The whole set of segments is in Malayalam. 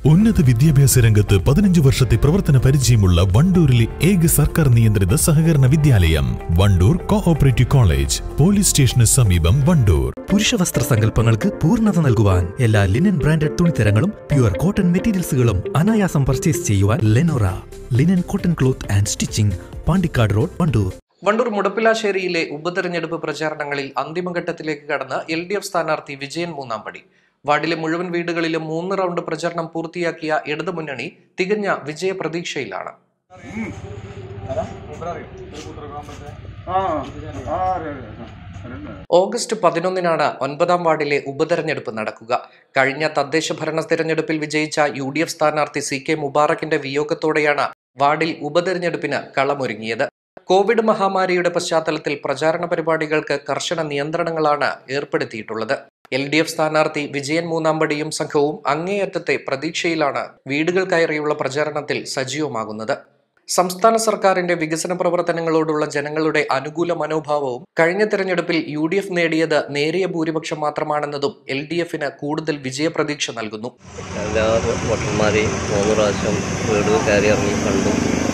ഉന്നത വിദ്യാഭ്യാസ രംഗത്ത് പതിനഞ്ച് വർഷത്തെ പ്രവർത്തന പരിചയമുള്ള വണ്ടൂരിലെ ഏക സർക്കാർ നിയന്ത്രിത സഹകരണ വിദ്യാലയം വണ്ടൂർ കോഓപ്പറേറ്റീവ് കോളേജ് പോലീസ് സ്റ്റേഷന് സമീപം വണ്ടൂർ പുരുഷ വസ്ത്ര സങ്കല്പങ്ങൾക്ക് പൂർണ്ണത നൽകുവാൻ എല്ലാ ലിനൻ ബ്രാൻഡഡ് തുണിത്തരങ്ങളും പ്യുവർ കോട്ടൺ മെറ്റീരിയൽസുകളും അനായാസം പർച്ചേസ് ചെയ്യുവാൻ Lenora linen cotton cloth and stitching Pandikkad road Wandoor Wandoor മുടപ്പിലാശ്ശേരിയിലെ ഉപതെരഞ്ഞെടുപ്പ് പ്രചാരണങ്ങളിൽ അന്തിമഘട്ടത്തിലേക്ക് കടന്ന് എൽ ഡി എഫ് സ്ഥാനാർത്ഥി വിജയൻ മൂന്നാംപടി വാർഡിലെ മുഴുവൻ വീടുകളിലും മൂന്ന് റൗണ്ട് പ്രചരണം പൂർത്തിയാക്കിയ ഇടതുമുന്നണി തികഞ്ഞ വിജയപ്രതീക്ഷയിലാണ് ഓഗസ്റ്റ് പതിനൊന്നിനാണ് ഒൻപതാം വാർഡിലെ ഉപതെരഞ്ഞെടുപ്പ് നടക്കുക കഴിഞ്ഞ തദ്ദേശ ഭരണ തെരഞ്ഞെടുപ്പിൽ വിജയിച്ച യു ഡി എഫ് സ്ഥാനാർത്ഥി സി കെ മുബാറക്കിന്റെ വിയോഗത്തോടെയാണ് വാർഡിൽ ഉപതെരഞ്ഞെടുപ്പിന് കളമൊരുങ്ങിയത് കോവിഡ് മഹാമാരിയുടെ പശ്ചാത്തലത്തിൽ പ്രചാരണ പരിപാടികൾക്ക് കർശന നിയന്ത്രണങ്ങളാണ് ഏർപ്പെടുത്തിയിട്ടുള്ളത് എൽ ഡി എഫ് സ്ഥാനാർത്ഥി വിജയൻ മൂന്നാമ്പടിയും സംഘവും അങ്ങേയറ്റത്തെ പ്രതീക്ഷയിലാണ് വീടുകൾ കയറിയുള്ള പ്രചാരണത്തിൽ സജീവമാകുന്നത് സംസ്ഥാന സർക്കാരിന്റെ വികസന പ്രവർത്തനങ്ങളോടുള്ള ജനങ്ങളുടെ അനുകൂല മനോഭാവവും കഴിഞ്ഞ തെരഞ്ഞെടുപ്പിൽ യു ഡി എഫ് നേടിയത് നേരിയ ഭൂരിപക്ഷം മാത്രമാണെന്നതും എൽ ഡി എഫിന് കൂടുതൽ വിജയപ്രതീക്ഷ നൽകുന്നു എല്ലാ വോട്ടർമാരെയും മൂന്ന് പ്രാവശ്യം വീട് കയറി ഇറങ്ങി കണ്ടു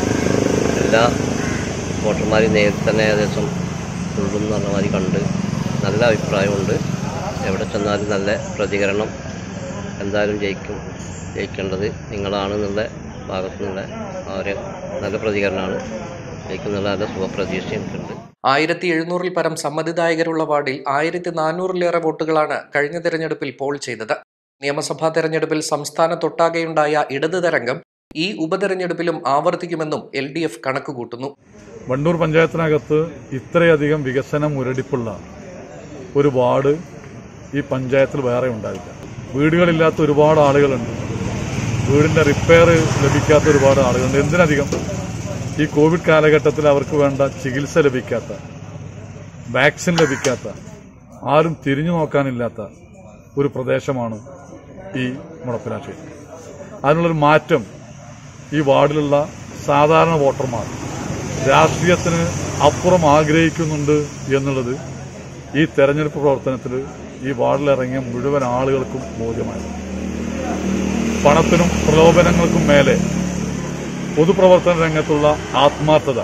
എല്ലാ വോട്ടർമാരെയും നേരിട്ട് തന്നെ ഏകദേശം ഉള്ളും എന്ന് പറഞ്ഞ മാതിരി കണ്ട് നല്ല അഭിപ്രായമുണ്ട് എവിടെ ചെന്നാലും നല്ല പ്രതികരണം എന്തായാലും ജയിക്കും ജയിക്കേണ്ടത് നിങ്ങളാണെന്നുള്ള ഭാഗത്തു നിന്നുള്ള ആ ഒരു നല്ല പ്രതികരണമാണ് ജയിക്കുന്നുള്ള നല്ല ശുഭപ്രതീക്ഷ എനിക്കുണ്ട് ആയിരത്തി എഴുന്നൂറിൽ പരം സമ്മതിദായകരുള്ള വാർഡിൽ ആയിരത്തി നാനൂറിലേറെ വോട്ടുകളാണ് കഴിഞ്ഞ തെരഞ്ഞെടുപ്പിൽ പോൾ ചെയ്തത് നിയമസഭാ തെരഞ്ഞെടുപ്പിൽ സംസ്ഥാനത്തൊട്ടാകെയുണ്ടായ ഇടത് തരംഗം ഈ ഉപതെരഞ്ഞെടുപ്പിലും ആവർത്തിക്കുമെന്നും എൽ ഡി എഫ് കണക്കുകൂട്ടുന്നു വണ്ടൂർ പഞ്ചായത്തിനകത്ത് ഇത്രയധികം വികസന മുരടിപ്പുള്ള ഒരു വാർഡ് ഈ പഞ്ചായത്തിൽ വേറെ ഉണ്ടായില്ല വീടുകളില്ലാത്ത ഒരുപാട് ആളുകളുണ്ട് വീടിന്റെ റിപ്പയർ ലഭിക്കാത്ത ഒരുപാട് ആളുകളുണ്ട് എന്തിനധികം ഈ കോവിഡ് കാലഘട്ടത്തിൽ അവർക്ക് വേണ്ട ചികിത്സ ലഭിക്കാത്ത വാക്സിൻ ലഭിക്കാത്ത ആരും തിരിഞ്ഞു നോക്കാനില്ലാത്ത ഒരു പ്രദേശമാണ് ഈ മുടപ്പിലാശ്ശേരി അതിനുള്ളൊരു മാറ്റം ഈ വാർഡിലുള്ള സാധാരണ വോട്ടർമാർ രാഷ്ട്രീയത്തിന് അപ്പുറം ആഗ്രഹിക്കുന്നുണ്ട് എന്നുള്ളത് ഈ തെരഞ്ഞെടുപ്പ് പ്രവർത്തനത്തിൽ ഈ വാർഡിലിറങ്ങിയ മുഴുവൻ ആളുകൾക്കും ബോധ്യമായിരുന്നു പണത്തിനും പ്രലോഭനങ്ങൾക്കും മേലെ പൊതുപ്രവർത്തന രംഗത്തുള്ള ആത്മാർത്ഥത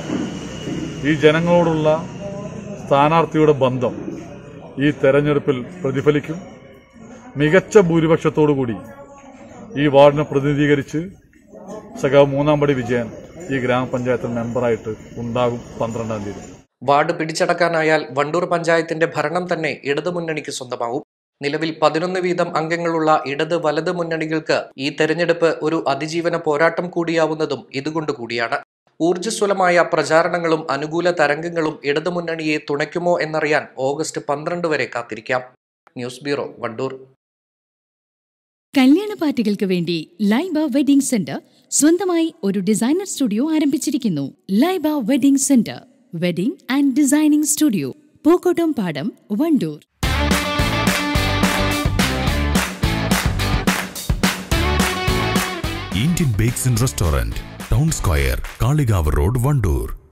ഈ ജനങ്ങളോടുള്ള സ്ഥാനാർത്ഥിയുടെ ബന്ധം ഈ തെരഞ്ഞെടുപ്പിൽ പ്രതിഫലിക്കും മികച്ച ഭൂരിപക്ഷത്തോടുകൂടി ഈ വാർഡിനെ പ്രതിനിധീകരിച്ച് സഖാവ് മൂന്നാംപടി വിജയൻ ഈ ഗ്രാമപഞ്ചായത്ത് മെമ്പറായിട്ട് ഉണ്ടാകും പന്ത്രണ്ടാം തീയതി വാർഡ് പിടിച്ചടക്കാനായാൽ വണ്ടൂർ പഞ്ചായത്തിന്റെ ഭരണം തന്നെ ഇടതുമുന്നണിക്ക് സ്വന്തമാവും നിലവിൽ പതിനൊന്ന് വീതം അംഗങ്ങളുള്ള ഇടത് വലത് മുന്നണികൾക്ക് ഈ തെരഞ്ഞെടുപ്പ് ഒരു അതിജീവന പോരാട്ടം കൂടിയാവുന്നതും ഇതുകൊണ്ട് കൂടിയാണ് ഊർജ്ജസ്വലമായ പ്രചാരണങ്ങളും അനുകൂല തരംഗങ്ങളും ഇടതുമുന്നണിയെ തുണയ്ക്കുമോ എന്നറിയാൻ ഓഗസ്റ്റ് പന്ത്രണ്ട് വരെ കാത്തിരിക്കാം ന്യൂസ് ബ്യൂറോ വണ്ടൂർ കല്യാണ പാർട്ടികൾക്ക് വേണ്ടി ലൈബ വെഡിംഗ് സെന്റർ സ്വന്തമായി ഒരു ഡിസൈനർ സ്റ്റുഡിയോ ആരംഭിച്ചിരിക്കുന്നു Laiba wedding centre wedding and designing studio Pookkottumpadam Wandoor Indian bakes and restaurant town square Kalikavu road Wandoor